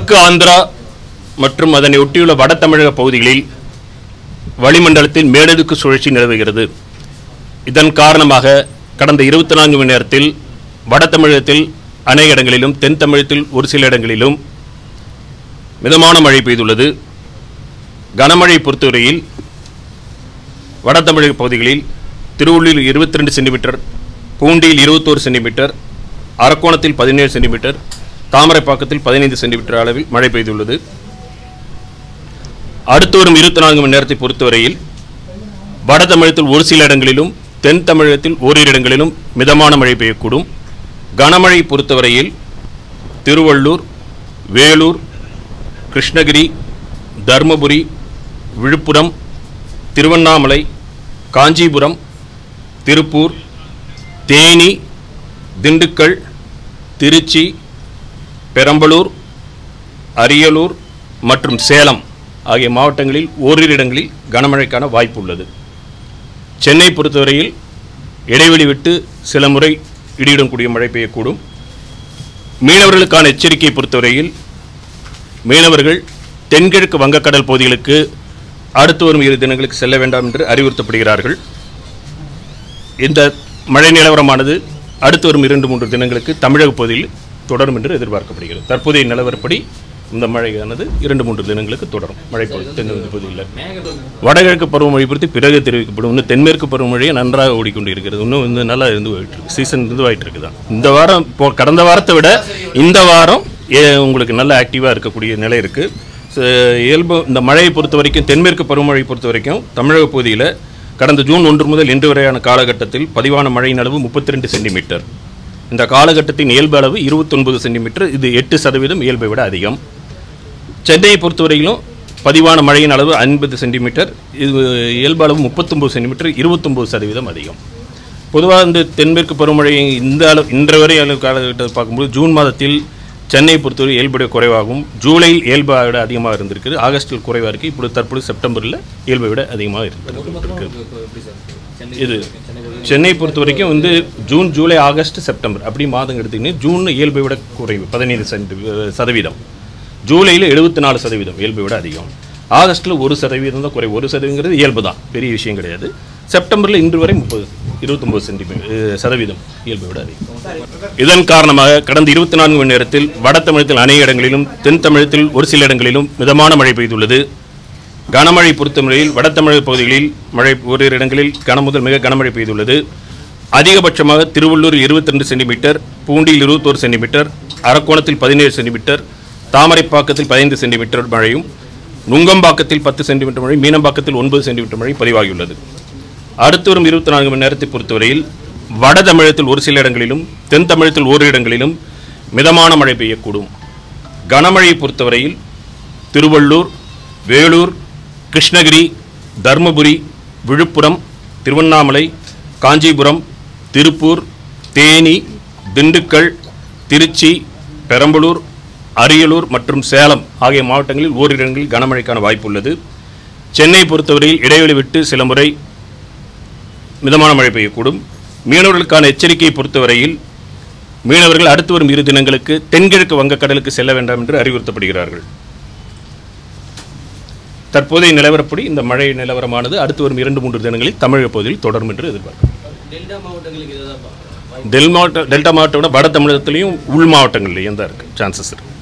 வடக்கு ஆந்திரா மற்றும் அதனை ஒட்டியுள்ள வட தமிழக பகுதிகளில் வளிமண்டலத்தில் மேலடுக்கு சுழற்சி நிலவுகிறது இதன் காரணமாக கடந்த இருபத்தி நான்கு மணி நேரத்தில் வட தமிழகத்தில் அநேக இடங்களிலும் தென் தமிழகத்தில் ஒரு சில இடங்களிலும் மிதமான மழை பெய்துள்ளது கனமழை பொறுத்தவரையில் வட தமிழக பகுதிகளில் திருவள்ளூரில் இருபத்தி ரெண்டு சென்டிமீட்டர் பூண்டியில் இருபத்தோரு சென்டிமீட்டர் அரக்கோணத்தில் பதினேழு சென்டிமீட்டர் தாமரைப்பாக்கத்தில் பதினைந்து சென்டிமீட்டர் அளவில் மழை பெய்துள்ளது அடுத்து வரும் இருபத்தி நான்கு மணி நேரத்தை பொறுத்தவரையில் வட தமிழகத்தில் ஒரு சில இடங்களிலும் தென் தமிழகத்தில் ஓரிரு இடங்களிலும் மிதமான மழை பெய்யக்கூடும் கனமழை பொறுத்தவரையில் திருவள்ளூர் வேலூர் கிருஷ்ணகிரி தருமபுரி விழுப்புரம் திருவண்ணாமலை காஞ்சிபுரம் திருப்பூர் தேனி திண்டுக்கல் திருச்சி பெரம்பலூர் அரியலூர் மற்றும் சேலம் ஆகிய மாவட்டங்களில் ஓரிரு இடங்களில் கனமழைக்கான வாய்ப்பு உள்ளது சென்னை பொறுத்தவரையில் இடைவெளி விட்டு சில முறை இடியுடன் கூடிய மழை பெய்யக்கூடும் மீனவர்களுக்கான எச்சரிக்கையை பொறுத்தவரையில் மீனவர்கள் தென்கிழக்கு வங்கக்கடல் பகுதிகளுக்கு அடுத்து வரும் இரு தினங்களுக்கு செல்ல வேண்டாம் என்று அறிவுறுத்தப்படுகிறார்கள் இந்த மழை நிலவரமானது அடுத்து வரும் இரண்டு மூன்று தினங்களுக்கு தமிழக பகுதியில் தொடரும் என்று எதிர்பார்க்கப்படுகிறது தற்போதைய நிலவரப்படி இந்த மழையானது இரண்டு மூன்று தினங்களுக்கு தொடரும் மழை பகுதி தென் பகுதியில் வடகிழக்கு பருவமழை குறித்து பிறகு தெரிவிக்கப்படும் இன்னும் தென்மேற்கு பருவமழையே நன்றாக ஓடிக்கொண்டு இருக்கிறது இன்னும் வந்து நல்லா இருந்து போயிட்டு இருக்கு சீசன் இதுவாயிட்டு இருக்குதான் இந்த வாரம் இப்போ கடந்த வாரத்தை விட இந்த வாரம் ஏ, உங்களுக்கு நல்ல ஆக்டிவாக இருக்கக்கூடிய நிலை இருக்கு ச- இயல்பு இந்த மழையை பொறுத்த வரைக்கும் தென்மேற்கு பருவமழை பொறுத்த வரைக்கும் தமிழக பகுதியில் கடந்த ஜூன் ஒன்று முதல் இன்று வரையான காலகட்டத்தில் பதிவான மழையின் அளவு முப்பத்தி ரெண்டு சென்டிமீட்டர் இந்த காலகட்டத்தின் இயல்பு அளவு இருபத்தொன்பது சென்டிமீட்டர் இது எட்டு சதவீதம் இயல்பை விட அதிகம் சென்னையை பொறுத்தவரையிலும் பதிவான மழையின் அளவு ஐம்பது சென்டிமீட்டர் இது இயல்பு அளவு முப்பத்தொம்பது சென்டிமீட்டர் இருபத்தொம்பது சதவீதம் அதிகம் பொதுவாக இந்த தென்மேற்கு பருவமழை இந்த அளவு இன்று வரை அளவு காலகட்டத்தை பார்க்கும்போது ஜூன் மாதத்தில் சென்னையை பொறுத்தவரை இயல்புடைய குறைவாகும் ஜூலையில் இயல்பை விட அதிகமாக இருந்திருக்குது ஆகஸ்டில் குறைவாக இருக்குது இப்பொழுது தற்பொழுது செப்டம்பரில் இயல்பை விட அதிகமாக இருந்திருக்கு இது சென்னை பொறுத்த வரைக்கும் வந்து ஜூன் ஜூலை ஆகஸ்ட் செப்டம்பர் அப்படி மாதம் எடுத்தீங்கன்னா ஜூன் இயல்பை விட குறைவு பதினைந்து சென்ட் சதவீதம் ஜூலையில் எழுபத்தி நாலு சதவீதம் இயல்பை விட அதிகம் ஆகஸ்ட்டில் ஒரு சதவீதம் தான் குறைவு ஒரு சதவீதங்கிறது இயல்பு தான் பெரிய விஷயம் கிடையாது செப்டம்பரில் இன்று வரை முப்பது இருபத்தொம்பது சென்டிமீட்டர் சதவீதம் இயல்பை விட அதிகம் இதன் காரணமாக கடந்த இருபத்தி நான்கு மணி நேரத்தில் வட தமிழகத்தில் அநேக இடங்களிலும் தென் தமிழகத்தில் ஒரு சில இடங்களிலும் மிதமான மழை பெய்துள்ளது கனமழை பொறுத்தவரையில் வட தமிழக பகுதிகளில் மழை ஓரிரு இடங்களில் கனமுதல் மிக கனமழை பெய்துள்ளது அதிகபட்சமாக திருவள்ளூரில் இருபத்தி ரெண்டு சென்டிமீட்டர் பூண்டியில் இருபத்தோரு சென்டிமீட்டர் அரக்கோணத்தில் பதினேழு சென்டிமீட்டர் தாமரைப்பாக்கத்தில் பதினைந்து சென்டிமீட்டர் மழையும் நுங்கம்பாக்கத்தில் பத்து சென்டிமீட்டர் மழை மீனம்பாக்கத்தில் ஒன்பது சென்டிமீட்டர் மழை பதிவாகியுள்ளது அடுத்து வரும் இருபத்தி நான்கு மணி நேரத்தை பொறுத்தவரையில் வட தமிழகத்தில் ஒரு சில இடங்களிலும் தென் தமிழகத்தில் ஓரிரு இடங்களிலும் மிதமான மழை பெய்யக்கூடும் கனமழையை பொறுத்தவரையில் திருவள்ளூர் வேலூர் கிருஷ்ணகிரி தருமபுரி விழுப்புரம் திருவண்ணாமலை காஞ்சிபுரம் திருப்பூர் தேனி திண்டுக்கல் திருச்சி பெரம்பலூர் அரியலூர் மற்றும் சேலம் ஆகிய மாவட்டங்களில் ஓரிரு இடங்களில் கனமழைக்கான வாய்ப்பு உள்ளது சென்னை பொறுத்தவரையில் இடைவெளி விட்டு சில முறை மிதமான மழை பெய்யக்கூடும் மீனவர்களுக்கான எச்சரிக்கையை பொறுத்தவரையில் மீனவர்கள் அடுத்து வரும் இரு தினங்களுக்கு தென்கிழக்கு வங்கக்கடலுக்கு செல்ல வேண்டாம் என்று அறிவுறுத்தப்படுகிறார்கள் தற்போதைய நிலவரப்படி இந்த மழை நிலவரமானது அடுத்து வரும் இரண்டு மூன்று தினங்களில் தமிழக பகுதியில் தொடரும் என்று எதிர்பார்க்கிறோம் டெல்டா மாவட்டங்களுக்கு இதை தான் டெல் மாவட்ட டெல்டா மாவட்டம் விட வட தமிழகத்திலையும் உள் மாவட்டங்கள்லையும் தான் இருக்குது சான்சஸ் இருக்குது